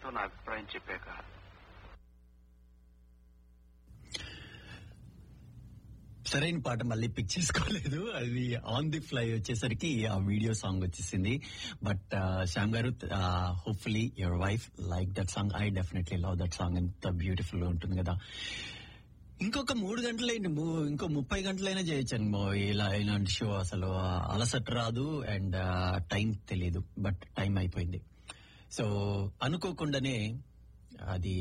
ఏంటో నా అభిప్రాయం చెప్పాక సరైన పాట మళ్ళీ పిక్ చేసుకోలేదు అది ఆన్ ది ఫ్లై వచ్చేసరికి ఆ వీడియో సాంగ్ వచ్చేసింది బట్ శ్యామ్ గారు hopefully your wife like that song I definitely love that song ఎంత బ్యూటిఫుల్ గా ఉంటుంది కదా ఇంకొక మూడు గంటలైంది ము- ఇంకో ముప్పై గంటలైనా చేయొచ్చండి మో ఇలా ఇలాంటి షో అసలు ఆ, అలసట రాదు అండ్ టైం తెలియదు బట్ టైం అయిపోయింది సో అనుకోకుండానే అది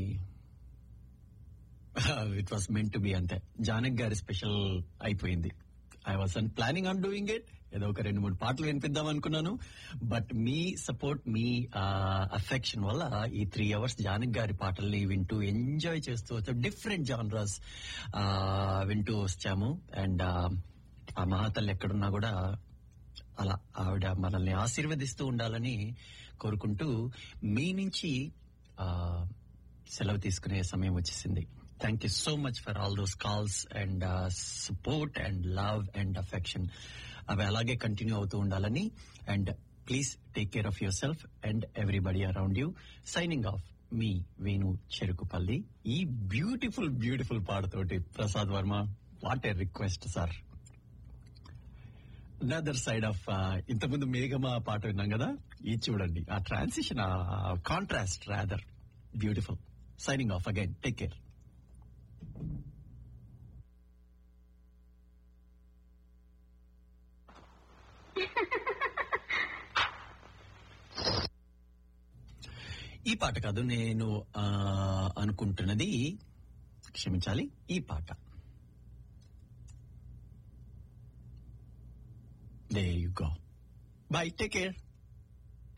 it was meant to be అంతే జానక్ గారి స్పెషల్ అయిపోయింది I was un planning on doing it ఏదో ఒక రెండు మూడు పాటలు వినిపిద్దాం అనుకున్నాను బట్ మీ సపోర్ట్ మీ అఫెక్షన్ వల్ల ఈ త్రీ అవర్స్ జానక్ గారి పాటల్ని వింటూ ఎంజాయ్ చేస్తూ వచ్చాం డిఫరెంట్ జానరస్ వింటూ వచ్చాము అండ్ ఆ మహాతల్లి ఎక్కడున్నా కూడా అలా ఆవిడ మనల్ని ఆశీర్వదిస్తూ ఉండాలని కోరుకుంటూ మీ నుంచి ఆ, సెలవు తీసుకునే సమయం వచ్చేసింది thank you so much for all those calls and support and love and affection అవి అలాగే కంటిన్యూ అవుతూ ఉండాలని and please take care of yourself and everybody around you signing off మీ వేణు చెరుకుపల్లి ఈ బ్యూటిఫుల్ బ్యూటిఫుల్ పాటతోటి Prasad Varma what a request sir another side of ఇంతకుముందు మేఘమా పాట విన్నాం కదా ఇది చూడండి ఆ ట్రాన్సిషన్ ఆ contrast rather beautiful signing off again take care ఈ పాట కాదు నేను ఆ, అనుకుంటున్నది క్షమించాలి ఈ పాట There you go. Bye. Take care.